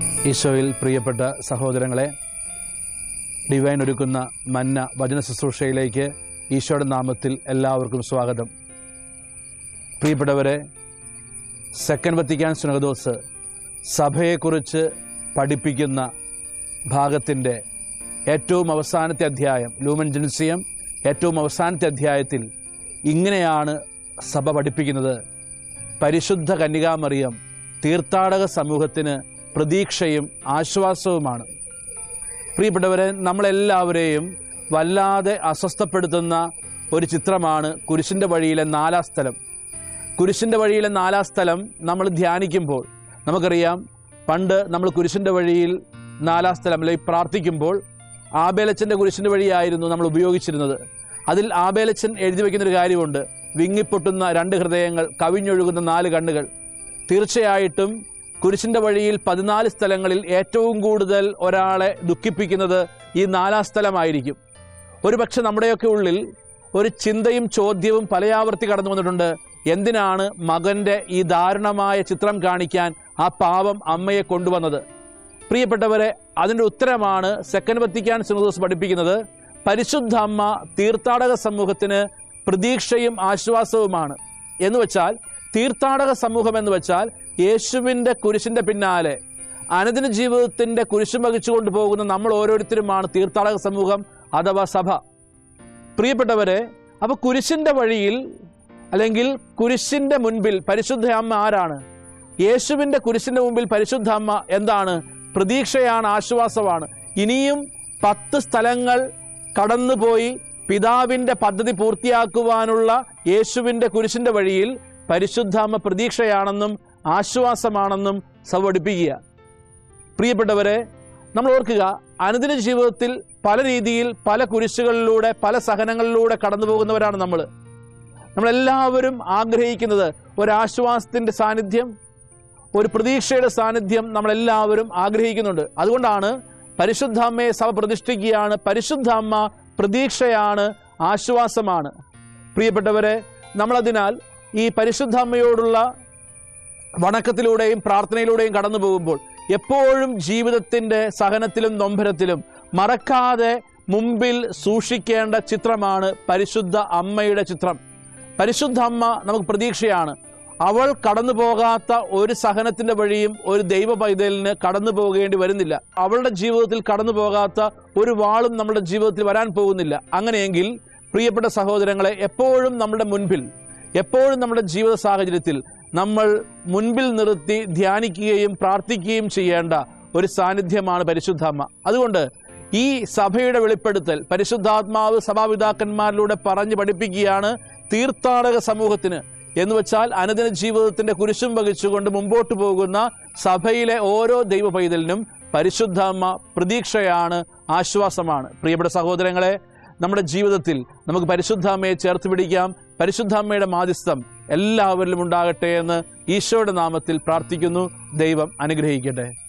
ഈശോയിൽ പ്രിയപ്പെട്ട സഹോദരങ്ങളെ ഡിവൈൻ ഒരുക്കുന്ന മന്ന വചന ശുശ്രൂഷയിലേക്ക് ഈശോയുടെ നാമത്തിൽ എല്ലാവർക്കും സ്വാഗതം പ്രിയപ്പെട്ടവരെ സെക്കൻഡ് വത്തിക്കാൻ സുനകദോസ് സഭയെക്കുറിച്ച് പഠിപ്പിക്കുന്ന ഭാഗത്തിൻ്റെ ഏറ്റവും അവസാനത്തെ അധ്യായം ലൂമൻ ജൻസിയം ഏറ്റവും അവസാനത്തെ അധ്യായത്തിൽ ഇങ്ങനെയാണ് സഭ പഠിപ്പിക്കുന്നത് പരിശുദ്ധ കന്യകാമറിയം തീർത്ഥാടക സമൂഹത്തിന് പ്രതീക്ഷയും ആശ്വാസവുമാണ് പ്രിയപ്പെട്ടവരെ നമ്മളെല്ലാവരെയും വല്ലാതെ അസ്വസ്ഥപ്പെടുത്തുന്ന ഒരു ചിത്രമാണ് കുരിശിൻ്റെ വഴിയിലെ നാലാം സ്ഥലം കുരിശിൻ്റെ വഴിയിലെ നാലാം സ്ഥലം നമ്മൾ ധ്യാനിക്കുമ്പോൾ നമുക്കറിയാം പണ്ട് നമ്മൾ കുരിശിൻ്റെ വഴിയിൽ നാലാം സ്ഥലം അല്ലെങ്കിൽ പ്രാർത്ഥിക്കുമ്പോൾ ആബേലച്ചൻ്റെ കുരിശിൻ്റെ വഴിയായിരുന്നു നമ്മൾ ഉപയോഗിച്ചിരുന്നത് അതിൽ ആബേലച്ചൻ എഴുതി വയ്ക്കുന്നൊരു കാര്യമുണ്ട് വിങ്ങിപ്പൊട്ടുന്ന രണ്ട് ഹൃദയങ്ങൾ കവിഞ്ഞൊഴുകുന്ന നാല് കണ്ണുകൾ തീർച്ചയായിട്ടും കുരിശിൻ്റെ വഴിയിൽ പതിനാല് സ്ഥലങ്ങളിൽ ഏറ്റവും കൂടുതൽ ഒരാളെ ദുഃഖിപ്പിക്കുന്നത് ഈ നാലാം സ്ഥലമായിരിക്കും ഒരുപക്ഷെ നമ്മുടെയൊക്കെ ഉള്ളിൽ ഒരു ചിന്തയും ചോദ്യവും പലയാവർത്തി കടന്നു വന്നിട്ടുണ്ട് എന്തിനാണ് മകൻ്റെ ഈ ദാരുണമായ ചിത്രം കാണിക്കാൻ ആ പാവം അമ്മയെ കൊണ്ടുവന്നത് പ്രിയപ്പെട്ടവരെ അതിൻ്റെ ഉത്തരമാണ് സെക്കൻഡ് വത്തിക്കാൻ സിനോദോസ് പഠിപ്പിക്കുന്നത് പരിശുദ്ധ അമ്മ തീർത്ഥാടക സമൂഹത്തിന് പ്രതീക്ഷയും ആശ്വാസവുമാണ് എന്ന് വെച്ചാൽ തീർത്ഥാടക സമൂഹം എന്ന് വെച്ചാൽ യേശുവിൻ്റെ കുരിശിൻ്റെ പിന്നാലെ അനുദിന ജീവിതത്തിൻ്റെ കുരിശും വഹിച്ചുകൊണ്ട് പോകുന്ന നമ്മൾ ഓരോരുത്തരുമാണ് തീർത്ഥാടക സമൂഹം അഥവാ സഭ പ്രിയപ്പെട്ടവരെ അപ്പോൾ കുരിശിൻ്റെ വഴിയിൽ അല്ലെങ്കിൽ കുരിശിൻ്റെ മുൻപിൽ പരിശുദ്ധ അമ്മ ആരാണ് യേശുവിൻ്റെ കുരിശിൻ്റെ മുമ്പിൽ പരിശുദ്ധ അമ്മ എന്താണ് പ്രതീക്ഷയാണ് ആശ്വാസമാണ് ഇനിയും പത്ത് സ്ഥലങ്ങൾ കടന്നുപോയി പിതാവിൻ്റെ പദ്ധതി പൂർത്തിയാക്കുവാനുള്ള യേശുവിൻ്റെ കുരിശിൻ്റെ വഴിയിൽ പരിശുദ്ധാമ്മ പ്രതീക്ഷയാണെന്നും ആശ്വാസമാണെന്നും സവടിപ്പിക്കുക പ്രിയപ്പെട്ടവരെ നമ്മൾ ഓർക്കുക അനുദിന ജീവിതത്തിൽ പല രീതിയിൽ പല കുരിശുകളിലൂടെ പല സഹനങ്ങളിലൂടെ കടന്നു പോകുന്നവരാണ് നമ്മൾ നമ്മളെല്ലാവരും ആഗ്രഹിക്കുന്നത് ഒരാശ്വാസത്തിൻ്റെ സാന്നിധ്യം ഒരു പ്രതീക്ഷയുടെ സാന്നിധ്യം നമ്മളെല്ലാവരും ആഗ്രഹിക്കുന്നുണ്ട് അതുകൊണ്ടാണ് പരിശുദ്ധാമ്മയെ സഭ പ്രതിഷ്ഠിക്കുകയാണ് പരിശുദ്ധാമ്മ പ്രതീക്ഷയാണ് ആശ്വാസമാണ് പ്രിയപ്പെട്ടവരെ നമ്മളതിനാൽ ഈ പരിശുദ്ധാമ്മയോടുള്ള വണക്കത്തിലൂടെയും പ്രാർത്ഥനയിലൂടെയും കടന്നു പോകുമ്പോൾ എപ്പോഴും ജീവിതത്തിൻ്റെ സഹനത്തിലും നൊമ്പരത്തിലും മറക്കാതെ മുമ്പിൽ സൂക്ഷിക്കേണ്ട ചിത്രമാണ് പരിശുദ്ധ അമ്മയുടെ ചിത്രം പരിശുദ്ധ അമ്മ നമുക്ക് പ്രതീക്ഷയാണ് അവൾ കടന്നു പോകാത്ത ഒരു സഹനത്തിന്റെ വഴിയും ഒരു ദൈവ പൈതലിന് കടന്നു പോകേണ്ടി വരുന്നില്ല അവളുടെ ജീവിതത്തിൽ കടന്നു പോകാത്ത ഒരു വാളും നമ്മുടെ ജീവിതത്തിൽ വരാൻ പോകുന്നില്ല അങ്ങനെയെങ്കിൽ പ്രിയപ്പെട്ട സഹോദരങ്ങളെ എപ്പോഴും നമ്മുടെ മുൻപിൽ എപ്പോഴും നമ്മുടെ ജീവിത സാഹചര്യത്തിൽ നമ്മൾ മുൻപിൽ നിർത്തി ധ്യാനിക്കുകയും പ്രാർത്ഥിക്കുകയും ചെയ്യേണ്ട ഒരു സാന്നിധ്യമാണ് പരിശുദ്ധാമ്മ അതുകൊണ്ട് ഈ സഭയുടെ വെളിപ്പെടുത്തൽ പരിശുദ്ധാത്മാവ് സഭാപിതാക്കന്മാരിലൂടെ പറഞ്ഞു പഠിപ്പിക്കുകയാണ് തീർത്ഥാടക സമൂഹത്തിന് എന്ന് വെച്ചാൽ അനുദിന ജീവിതത്തിന്റെ കുരിശും വഹിച്ചുകൊണ്ട് മുമ്പോട്ട് പോകുന്ന സഭയിലെ ഓരോ ദൈവ പൈതലിനും പരിശുദ്ധാമ്മ പ്രതീക്ഷയാണ് ആശ്വാസമാണ് പ്രിയപ്പെട്ട സഹോദരങ്ങളെ നമ്മുടെ ജീവിതത്തിൽ നമുക്ക് പരിശുദ്ധാമ്മയെ ചേർത്ത് പിടിക്കാം പരിശുദ്ധാമ്മയുടെ മാധ്യസ്ഥം എല്ലാവരിലും ഉണ്ടാകട്ടെ എന്ന് ഈശോയുടെ നാമത്തിൽ പ്രാർത്ഥിക്കുന്നു ദൈവം അനുഗ്രഹിക്കട്ടെ